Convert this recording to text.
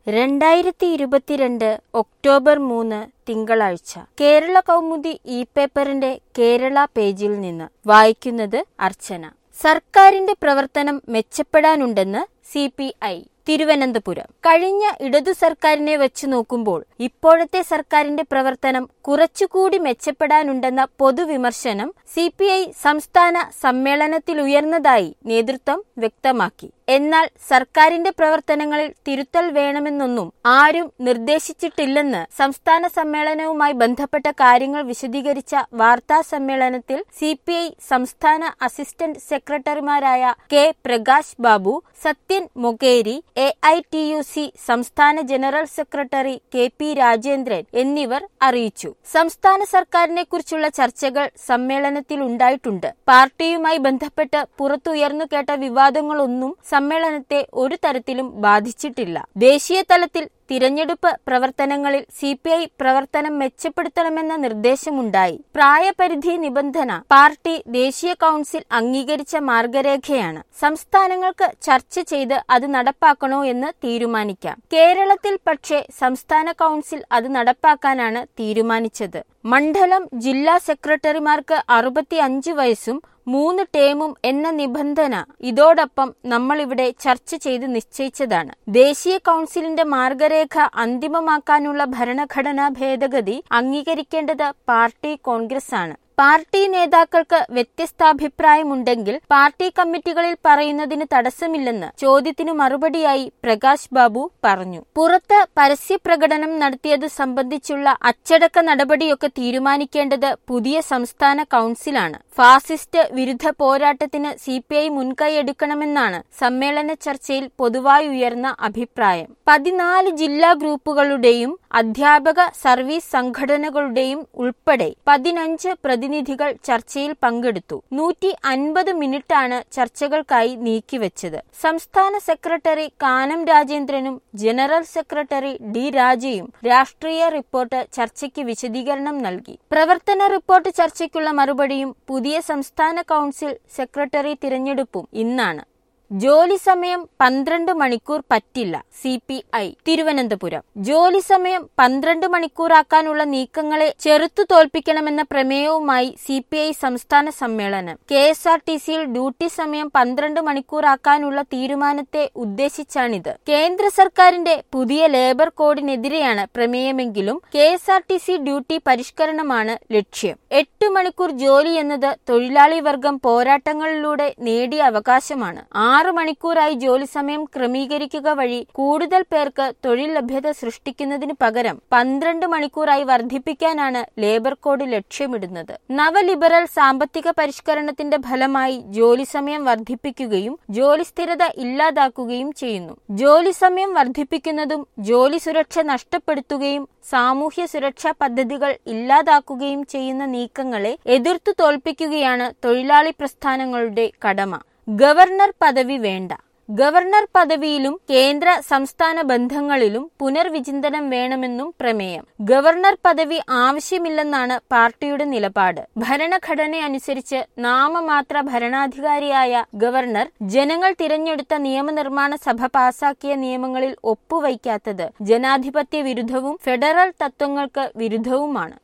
രണ്ടായിരത്തി ഇരുപത്തിരണ്ട് ഒക്ടോബർ മൂന്ന് തിങ്കളാഴ്ച കേരള കൗമുദി ഇ പേപ്പറിന്റെ കേരള പേജിൽ നിന്ന് വായിക്കുന്നത് അർച്ചന സർക്കാരിന്റെ പ്രവർത്തനം മെച്ചപ്പെടാനുണ്ടെന്ന് സി പി ഐ തിരുവനന്തപുരം കഴിഞ്ഞ ഇടതു സർക്കാരിനെ വെച്ച് നോക്കുമ്പോൾ ഇപ്പോഴത്തെ സർക്കാരിന്റെ പ്രവർത്തനം കുറച്ചുകൂടി മെച്ചപ്പെടാനുണ്ടെന്ന പൊതുവിമർശനം സി പി ഐ സംസ്ഥാന സമ്മേളനത്തിൽ ഉയർന്നതായി നേതൃത്വം വ്യക്തമാക്കി എന്നാൽ സർക്കാരിന്റെ പ്രവർത്തനങ്ങളിൽ തിരുത്തൽ വേണമെന്നൊന്നും ആരും നിർദ്ദേശിച്ചിട്ടില്ലെന്ന് സംസ്ഥാന സമ്മേളനവുമായി ബന്ധപ്പെട്ട കാര്യങ്ങൾ വിശദീകരിച്ച വാർത്താ സമ്മേളനത്തിൽ സി പി ഐ സംസ്ഥാന അസിസ്റ്റന്റ് സെക്രട്ടറിമാരായ K Prakash Babu Sathyan Mokeri A I T U C സംസ്ഥാന general secretary K P Rajendran എന്നിവർ അറിയിച്ചു സംസ്ഥാന സർക്കാരിനെ കുറിച്ചുള്ള ചർച്ചകൾ സമ്മേളനത്തിൽ ഉണ്ടായിട്ടുണ്ട് പാർട്ടിയുമായി ബന്ധപ്പെട്ട് പുറത്തുയർന്നു കേട്ട വിവാദങ്ങളൊന്നും സമ്മേളനത്തെ ഒരു തരത്തിലും ബാധിച്ചിട്ടില്ല ദേശീയ തലത്തിൽ തിരഞ്ഞെടുപ്പ് പ്രവർത്തനങ്ങളിൽ സി പി ഐ പ്രവർത്തനം മെച്ചപ്പെടുത്തണമെന്ന നിർദ്ദേശമുണ്ടായി പ്രായപരിധി നിബന്ധന പാർട്ടി ദേശീയ കൌൺസിൽ അംഗീകരിച്ച മാർഗരേഖയാണ് സംസ്ഥാനങ്ങൾക്ക് ചർച്ച ചെയ്ത് അത് നടപ്പാക്കണോ എന്ന് തീരുമാനിക്കാം കേരളത്തിൽ പക്ഷേ സംസ്ഥാന കൌൺസിൽ അത് നടപ്പാക്കാനാണ് തീരുമാനിച്ചത് മണ്ഡലം ജില്ലാ സെക്രട്ടറിമാർക്ക് അറുപത്തി അഞ്ച് വയസ്സും മൂന്ന് ടേമും എന്ന നിബന്ധന ഇതോടൊപ്പം നമ്മളിവിടെ ചർച്ച ചെയ്ത് നിശ്ചയിച്ചതാണ് ദേശീയ കൌൺസിലിന്റെ മാർഗരേഖ അന്തിമമാക്കാനുള്ള ഭരണഘടനാ ഭേദഗതി അംഗീകരിക്കേണ്ടത് പാർട്ടി കോൺഗ്രസ് ആണ് പാർട്ടി നേതാക്കൾക്ക് വ്യത്യസ്താഭിപ്രായമുണ്ടെങ്കിൽ പാർട്ടി കമ്മിറ്റികളിൽ പറയുന്നതിന് തടസ്സമില്ലെന്ന് ചോദ്യത്തിനു മറുപടിയായി പ്രകാശ് ബാബു പറഞ്ഞു പുറത്ത് പരസ്യപ്രകടനം നടത്തിയത് സംബന്ധിച്ചുള്ള അച്ചടക്ക നടപടിയൊക്കെ തീരുമാനിക്കേണ്ടത് പുതിയ സംസ്ഥാന കൌൺസിലാണ് ഫാസിസ്റ്റ് വിരുദ്ധ പോരാട്ടത്തിന് സി പി ഐ മുൻകൈയെടുക്കണമെന്നാണ് സമ്മേളന ചർച്ചയിൽ പൊതുവായി ഉയർന്ന അഭിപ്രായം പതിനാല് ജില്ലാ ഗ്രൂപ്പുകളുടെയും അധ്യാപക സർവീസ് സംഘടനകളുടെയും ഉൾപ്പെടെ പതിനഞ്ച് പ്രതിനിധികൾ ചർച്ചയിൽ പങ്കെടുത്തു നൂറ്റി അൻപത് മിനിറ്റാണ് ചർച്ചകൾക്കായി നീക്കിവെച്ചത് സംസ്ഥാന സെക്രട്ടറി കാനം രാജേന്ദ്രനും ജനറൽ സെക്രട്ടറി ഡി രാജയും രാഷ്ട്രീയ റിപ്പോർട്ട് ചർച്ചയ്ക്ക് വിശദീകരണം നൽകി പ്രവർത്തന റിപ്പോർട്ട് ചർച്ചയ്ക്കുള്ള മറുപടിയും പുതിയ സംസ്ഥാന കൌൺസിൽ സെക്രട്ടറി തിരഞ്ഞെടുപ്പും ഇന്നാണ് ജോലി സമയം പന്ത്രണ്ട് മണിക്കൂർ പറ്റില്ല സി പി ഐ തിരുവനന്തപുരം ജോലി സമയം പന്ത്രണ്ട് മണിക്കൂറാക്കാനുള്ള നീക്കങ്ങളെ ചെറുത്തു തോൽപ്പിക്കണമെന്ന പ്രമേയവുമായി സി പി ഐ സംസ്ഥാന സമ്മേളനം കെ എസ് ആർ ടി സിയിൽ ഡ്യൂട്ടി സമയം പന്ത്രണ്ട് മണിക്കൂറാക്കാനുള്ള തീരുമാനത്തെ ഉദ്ദേശിച്ചാണിത് കേന്ദ്ര സർക്കാരിന്റെ പുതിയ ലേബർ കോഡിനെതിരെയാണ് പ്രമേയമെങ്കിലും K S R T C duty പരിഷ്കരണമാണ് ലക്ഷ്യം എട്ട് മണിക്കൂർ ജോലി എന്നത് തൊഴിലാളി വർഗം പോരാട്ടങ്ങളിലൂടെ നേടിയ അവകാശമാണ് ആറു മണിക്കൂറായി ജോലി സമയം ക്രമീകരിക്കുക വഴി കൂടുതൽ പേർക്ക് തൊഴിൽ ലഭ്യത സൃഷ്ടിക്കുന്നതിന് പകരം പന്ത്രണ്ട് മണിക്കൂറായി വർദ്ധിപ്പിക്കാനാണ് ലേബർ കോഡ് ലക്ഷ്യമിടുന്നത് നവലിബറൽ സാമ്പത്തിക പരിഷ്കരണത്തിന്റെ ഫലമായി ജോലി സമയം വർദ്ധിപ്പിക്കുകയും ജോലി സ്ഥിരത ഇല്ലാതാക്കുകയും ചെയ്യുന്നു ജോലി സമയം വർദ്ധിപ്പിക്കുന്നതും ജോലി സുരക്ഷ നഷ്ടപ്പെടുത്തുകയും സാമൂഹ്യ സുരക്ഷാ പദ്ധതികൾ ഇല്ലാതാക്കുകയും ചെയ്യുന്ന നീക്കങ്ങളെ എതിർത്തു തോൽപ്പിക്കുകയാണ് തൊഴിലാളി പ്രസ്ഥാനങ്ങളുടെ കടമ ഗവർണർ പദവി വേണ്ട ഗവർണർ പദവിയിലും കേന്ദ്ര സംസ്ഥാന ബന്ധങ്ങളിലും പുനർവിചിന്തനം വേണമെന്നും പ്രമേയം ഗവർണർ പദവി ആവശ്യമില്ലെന്നാണ് പാർട്ടിയുടെ നിലപാട് ഭരണഘടന അനുസരിച്ച് നാമമാത്ര ഭരണാധികാരിയായ ഗവർണർ ജനങ്ങൾ തിരഞ്ഞെടുത്ത നിയമനിർമ്മാണ സഭ പാസാക്കിയ നിയമങ്ങളിൽ ഒപ്പുവയ്ക്കാത്തത് ജനാധിപത്യ വിരുദ്ധവും ഫെഡറൽ തത്വങ്ങൾക്ക് വിരുദ്ധവുമാണ്